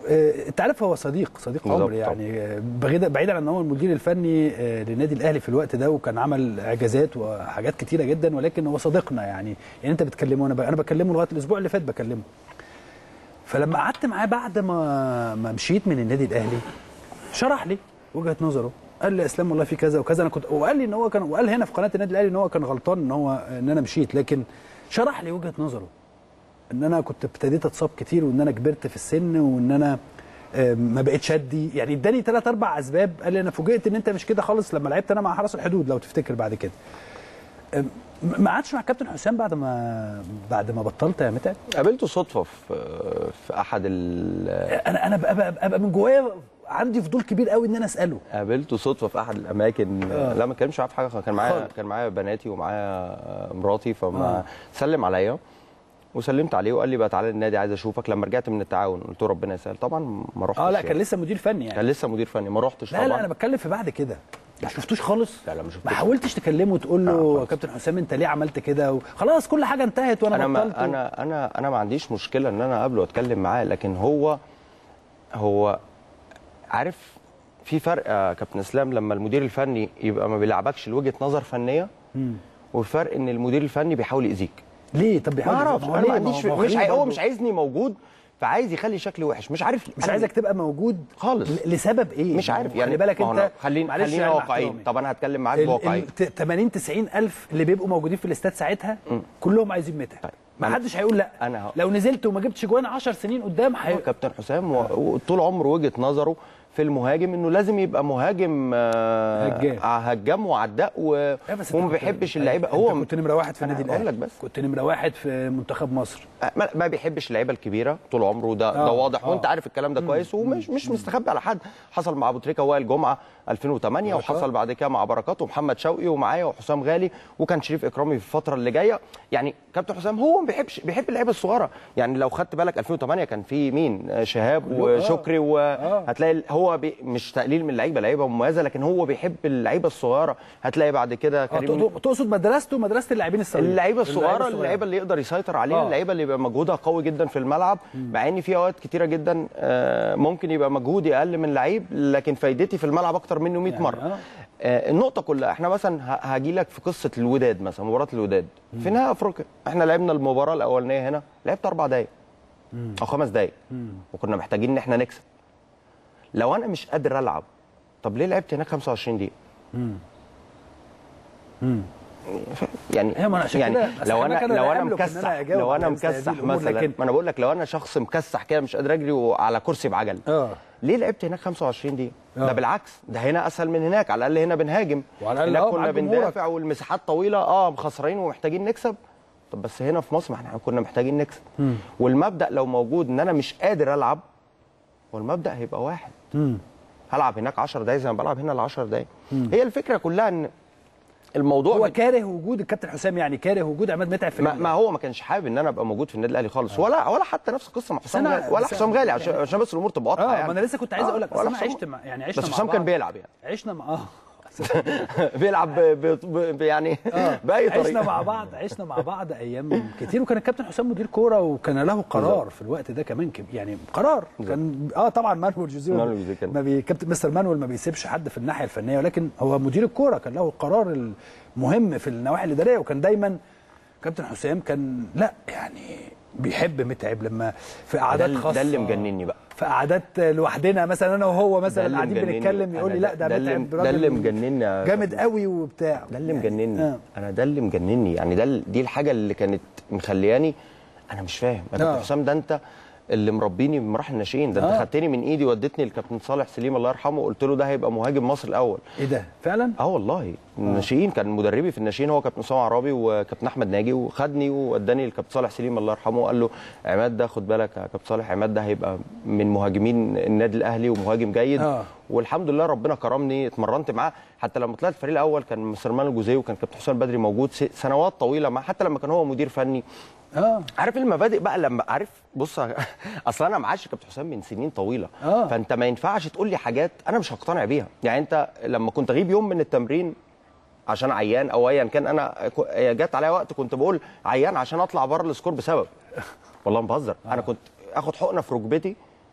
آه، انت عارف هو صديق صديق بالظبط عمري يعني آه، بعيدا بعيدا عن ان هو المدير الفني آه، للنادي الاهلي في الوقت ده وكان عمل اعجازات وحاجات كتيره جدا ولكن هو صديقنا يعني يعني انت بتكلمه انا ب- انا بكلمه لغايه الاسبوع اللي فات بكلمه فلما قعدت معاه بعد ما ما مشيت من النادي الاهلي شرح لي وجهه نظره قال لي اسلام والله في كذا وكذا انا كنت وقال لي ان هو كان وقال هنا في قناه النادي الاهلي ان هو كان غلطان ان هو ان انا مشيت لكن شرح لي وجهه نظره ان انا كنت ابتديت اتصاب كتير وان انا كبرت في السن وان انا آه، ما بقتش ادي يعني اداني ثلاث اربع اسباب قال لي انا فوجئت ان انت مش كده خالص لما لعبت انا مع حرس الحدود لو تفتكر بعد كده آه، م- ما قعدتش مع كابتن حسام بعد ما بعد ما بطلت يا متعب قابلته صدفه في في احد ال انا انا ببقى, ببقى, ببقى من جوايا عندي فضول كبير قوي ان انا اساله قابلته صدفه في احد الاماكن آه. لا ما اتكلمش معاه في حاجه كان معايا خالص. كان معايا بناتي ومعايا مراتي فما آه. سلم عليا وسلمت عليه وقال لي بقى تعالى النادي عايز اشوفك لما رجعت من التعاون قلت له ربنا يسهل طبعا ما رحتش اه لا يعني. كان لسه مدير فني يعني كان لسه مدير فني ما رحتش لا طبعا لا انا بتكلم في بعد كده ما شفتوش خالص لا لا ما شفتوش. ما حاولتش تكلمه وتقول لا له يا خالص. كابتن حسام انت ليه عملت كده خلاص كل حاجه انتهت وانا انا بطلت ما انا انا انا ما عنديش مشكله ان انا اقابله واتكلم معاه لكن هو هو عارف في فرق يا كابتن اسلام لما المدير الفني يبقى ما بيلعبكش لوجهه نظر فنيه وفرق ان المدير الفني بيحاول يأذيك ليه طب ما بيحاول اعرفش ما هو انا ليه؟ ما ما هو- عنديش ما هو مش غريب عاي... هو برضه. مش عايزني موجود فعايز يخلي شكلي وحش مش عارف مش أنا عايزك تبقى موجود خالص. ل- لسبب ايه مش عارف خلي يعني بالك ما هو انت أنا- خلينا معلش خلينا يعني مع واقعيين احترامي. طب انا هتكلم معاك ال- بواقعيه ال- ت- 80 90 الف اللي بيبقوا موجودين في الاستاد ساعتها كلهم عايزين متعب طيب. ما أنا- حدش هيقول لا أنا ه- لو نزلت وما جبتش جوان 10 سنين قدام هو هي... كابتن حسام و- وطول عمره وجهه نظره في المهاجم انه لازم يبقى مهاجم آه، هجام. هجام وعداء و... لا بس أنت وما كنت- بيحبش اللعيبه هو هو كنت نمره واحد في أنا النادي هقول الاهلي لك بس. كنت نمره واحد في منتخب مصر ما, ما بيحبش اللعيبه الكبيره طول عمره ده آه، ده واضح آه. وانت عارف الكلام ده كويس ومش مش مستخبي على حد حصل مع ابو تريكه وائل جمعه 2008 بركات. وحصل بعد كده مع بركات ومحمد شوقي ومعايا وحسام غالي وكان شريف اكرامي في الفتره اللي جايه يعني كابتن حسام هو ما بيحبش بيحب اللعيبه الصغيره يعني لو خدت بالك 2008 كان في مين آه، شهاب وشكري وهتلاقي هو بي مش تقليل من اللعيبه لعيبه مميزه لكن هو بيحب اللعيبه الصغيره هتلاقي بعد كده آه، كريم تقصد- تقصد مدرسته مدرسه اللاعبين الصغيرين اللعيبه الصغيره اللعيبه اللي يقدر يسيطر عليها آه. اللعيبه اللي يبقى مجهودها قوي جدا في الملعب مع ان في اوقات كتيره جدا آه، ممكن يبقى مجهودي اقل من لعيب لكن فايدتي في الملعب اكتر منه 100 يعني مره آه. آه، النقطه كلها احنا مثلا هاجي لك في قصه الوداد مثلا مباراه الوداد في نهائي افريقيا احنا لعبنا المباراه الاولانيه هنا لعبت اربع دقائق او خمس دقائق وكنا محتاجين ان احنا نكسب لو انا مش قادر العب طب ليه لعبت هناك 25 دقيقه يعني أيوة، ما أنا عشان يعني كده- أصل لو خلي انا بالك أنا لو لا انا أملك إن أنا مكسح أجاوب لو انا على مثل هذه مكسح الأمور، مثلا لكن- ما انا بقول لك لو انا شخص مكسح كده مش قادر اجري على كرسي بعجل اه ليه لعبت هناك 25 دقيقه آه. ده بالعكس ده هنا اسهل من هناك على الاقل هنا بنهاجم وعلى الأقل هناك آه، كنا معاك جمهورك. بندافع والمساحات طويله اه مخسرين ومحتاجين نكسب طب بس هنا في مصر ما احنا كنا محتاجين نكسب والمبدا لو موجود ان انا مش قادر العب والمبدا هيبقى واحد هلعب هناك 10 دقايق زي ما بلعب هنا ال 10 دقايق هي الفكره كلها ان الموضوع هو بت- كاره وجود الكابتن حسام يعني كاره وجود عماد متعب في ما, النادي ما هو ما كانش حابب ان انا ابقى موجود في النادي الاهلي خالص ولا ولا حتى نفس القصه مع حسام أنا- غالي ولا بس- حسام غالي عشان عشان بس الامور تبقى واضحه اه يعني ما انا لسه كنت عايز آه، اقول لك ولا اصل انا حسام- عشت مع يعني عشنا بس مع حسام بعض. كان بيلعب يعني عشنا مع اه بيلعب ب... ب... ب... يعني آه. باي عشنا طريقه مع بعض عشنا مع بعض ايام كتير وكان الكابتن حسام مدير كوره وكان له قرار في الوقت ده كمان كب- يعني قرار كان اه طبعا مانويل جوزيه مانويل جوزيه كان- ما بي كابتن مستر مانويل ما بيسيبش حد في الناحيه الفنيه ولكن هو مدير الكوره كان له القرار المهم في النواحي الاداريه وكان دايما كابتن حسام كان لا يعني بيحب متعب لما في ده قعدات اللي- خاصه ده اللي مجنني بقى في قعدات لوحدنا مثلا انا وهو ده مثلا اللي قاعدين مجنني. بنتكلم يقول لي أنا لا ده ده اللي- متعب ده راجل اللي مجنني يا جامد كابتن. قوي وبتاع ده اللي يعني- مجنني آه. انا ده اللي مجنني يعني ده ال- دي الحاجه اللي كانت مخلياني انا مش فاهم يا آه. كابتن حسام ده انت اللي مربيني من مراحل الناشئين ده انت آه. خدتني من ايدي وديتني لكابتن صالح سليم الله يرحمه وقلت له ده هيبقى مهاجم مصر الاول ايه ده فعلا اه والله الناشئين كان مدربي في الناشئين هو كابتن اسامه عرابي وكابتن احمد ناجي وخدني ووداني لكابتن صالح سليم الله يرحمه وقال له عماد ده خد بالك يا كابتن صالح عماد ده هيبقى من مهاجمين النادي الاهلي ومهاجم جيد آه. والحمد لله ربنا كرمني اتمرنت معاه حتى لما طلعت الفريق الاول كان مستر مان الجوزيه وكان كابتن حسام بدري موجود س- سنوات طويله معاه حتى لما كان هو مدير فني اه عارف المبادئ بقى لما عارف بص اصل انا معاش كابتن حسام من سنين طويله آه. فانت ما ينفعش تقول لي حاجات انا مش هقتنع بيها يعني انت لما كنت اغيب يوم من التمرين عشان عيان او ايا كان انا ك- جت عليا وقت كنت بقول عيان عشان اطلع بره السكور بسبب والله ما بهزر انا كنت اخد حقنه في ركبتي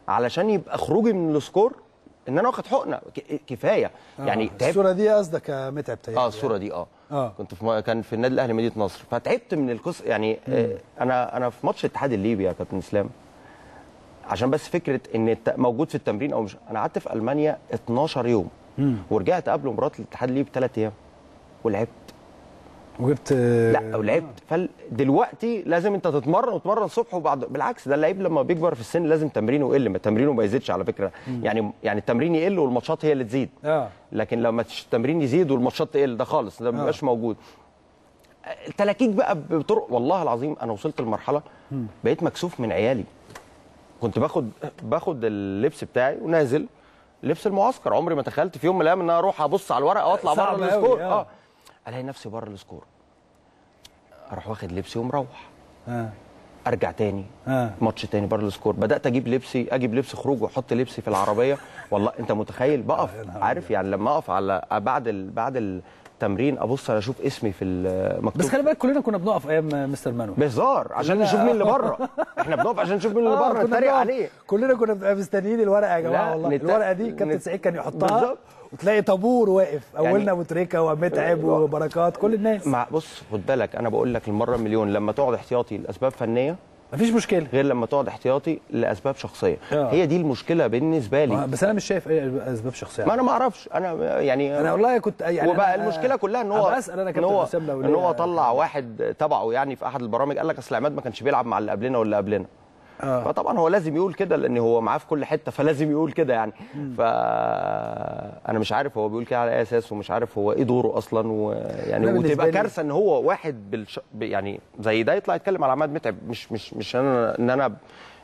علشان يبقى خروجي من السكور ان انا واخد حقنه ك- كفايه يعني آه. تعبت الصوره دي قصدك يا متعب تهيألي اه الصوره دي اه آه. كنت في م... كان في النادي الاهلي مدينه نصر فتعبت من القصه يعني آه انا انا في ماتش الاتحاد الليبي يا كابتن اسلام عشان بس فكره ان الت... موجود في التمرين او مش انا قعدت في المانيا 12 يوم ورجعت قبل مباراه الاتحاد الليبي بثلاث ايام ولعبت وجبت لا ولعبت فدلوقتي لازم انت تتمرن وتتمرن الصبح وبعد بالعكس ده اللعيب لما بيكبر في السن لازم تمرينه يقل ما تمرينه ما يزيدش على فكره يعني يعني التمرين يقل والماتشات هي اللي تزيد اه لكن لما تش- التمرين يزيد والماتشات تقل ده خالص ده ما بيبقاش موجود التلاكيك بقى بطرق والله العظيم انا وصلت لمرحله بقيت مكسوف من عيالي كنت باخد باخد اللبس بتاعي ونازل لبس المعسكر عمري ما تخيلت في يوم من الايام ان انا اروح ابص على الورقه واطلع بره صعب أوي، السكور آه. اه الاقي نفسي بره السكور اروح واخد لبسي ومروح اه ارجع تاني اه ماتش تاني بره السكور بدات اجيب لبسي اجيب لبس خروج واحط لبسي في العربيه والله انت متخيل بقف يا نهار عارف يعني لما اقف على بعد ال... بعد التمرين ابص انا اشوف اسمي في المكتوب بس خلي بالك كلنا كنا بنقف ايام مستر مانويل بهزار عشان كلنا- نشوف مين اللي بره احنا بنقف عشان نشوف مين اللي آه، بره كنا نتريق بنقف. عليه كلنا كنا بنبقى مستنيين الورقه يا جماعه لا، والله نت- الورقه دي كابتن نت- سعيد كان يحطها بالظبط. وتلاقي طابور واقف يعني- اولنا ابو تريكه ومتعب وبركات كل الناس مع بص خد بالك انا بقول لك المره مليون لما تقعد احتياطي لاسباب فنيه مفيش مشكله غير لما تقعد احتياطي لاسباب شخصيه آه. هي دي المشكله بالنسبه لي بس انا مش شايف اي اسباب شخصيه ما انا ما اعرفش انا يعني انا والله كنت يعني وبقى أنا- المشكله كلها ان هو أبقى اسال انا ان كابتن هو حسام لو ان ليا- هو طلع واحد تبعه يعني في احد البرامج قال لك اصل عماد ما كانش بيلعب مع اللي قبلنا واللي قبلنا آه. فطبعا هو لازم يقول كده لان هو معاه في كل حته فلازم يقول كده يعني ف انا مش عارف هو بيقول كده على اي اساس ومش عارف هو ايه دوره اصلا ويعني أنا بالنسبة وتبقى لي- كارثه ان هو واحد بالش... ب- يعني زي ده يطلع يتكلم على عماد متعب مش مش مش انا ان انا